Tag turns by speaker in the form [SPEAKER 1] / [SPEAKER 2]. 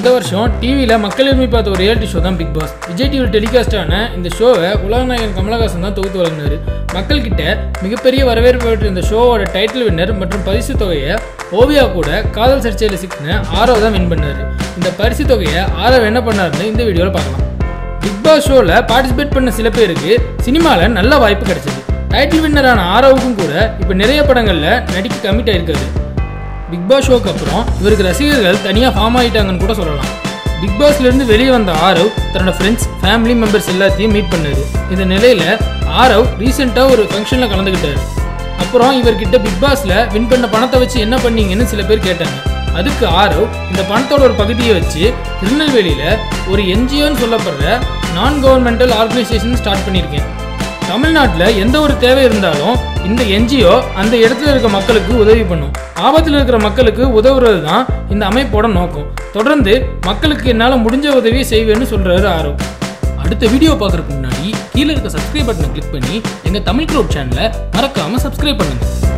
[SPEAKER 1] இந்த வருஷம் டிவியில் மக்கள் விரும்பி பார்த்த ஒரு ரியாலிட்டி ஷோ தான் பிக் பாஸ் விஜய் டிவியில் டெலிகாஸ்ட் ஆன இந்த ஷோவை உலகநாயகன் கமலஹாசன் தான் தொகுத்து வழங்கினார் மக்கள்கிட்ட மிகப்பெரிய வரவேற்பு பெற்ற இந்த ஷோவோட டைட்டில் வின்னர் மற்றும் பரிசு தொகையை ஓவியா கூட காதல் சர்ச்சையில் சிக்கின ஆரவ் தான் வின் பண்ணார் இந்த பரிசு தொகையை ஆரவ் என்ன பண்ணாருன்னு இந்த வீடியோவில் பார்க்கலாம் பிக் பாஸ் ஷோவில் பார்ட்டிசிபேட் பண்ண சில பேருக்கு சினிமாவில் நல்ல வாய்ப்பு கிடைச்சது டைட்டில் வின்னரான ஆரவுக்கும் கூட இப்போ நிறைய படங்களில் நடிக்க கமிட் ஆயிருக்காரு பிக் பாஸ் ஷோக்கு அப்புறம் இவருக்கு ரசிகர்கள் தனியாக ஃபார்ம் ஆகிட்டாங்கன்னு கூட சொல்லலாம் பிக் பாஸ்லேருந்து வெளியே வந்த ஆரவ் தன்னோட ஃப்ரெண்ட்ஸ் ஃபேமிலி மெம்பர்ஸ் எல்லாத்தையும் மீட் பண்ணாரு இந்த நிலையில் ஆரவ் ரீசெண்டாக ஒரு ஃபங்க்ஷனில் கலந்துக்கிட்டாரு அப்புறம் இவர்கிட்ட பிக் பாஸ்ல வின் பண்ண பணத்தை வச்சு என்ன பண்ணீங்கன்னு சில பேர் கேட்டாங்க அதுக்கு ஆரவ் இந்த பணத்தோட ஒரு பகுதியை வச்சு திருநெல்வேலியில் ஒரு என்ஜிஓன்னு சொல்லப்படுற நான் கவர்மெண்டல் ஆர்கனைசேஷன் ஸ்டார்ட் பண்ணியிருக்கேன் தமிழ்நாட்டில் எந்த ஒரு தேவை இருந்தாலும் இந்த என்ஜிஓ அந்த இடத்துல இருக்க மக்களுக்கு உதவி பண்ணும் ஆபத்தில் இருக்கிற மக்களுக்கு உதவுறது தான் இந்த அமைப்போட நோக்கம் தொடர்ந்து மக்களுக்கு என்னால் முடிஞ்ச உதவியை செய்வேன்னு சொல்றாரு ஆரவ் அடுத்த வீடியோ பார்க்குறதுக்கு முன்னாடி கீழே இருக்க சப்ஸ்கிரைப் பட்டனை கிளிக் பண்ணி எங்கள் தமிழ் க்ரோப் சேனலை மறக்காமல் சப்ஸ்கிரைப் பண்ணுங்கள்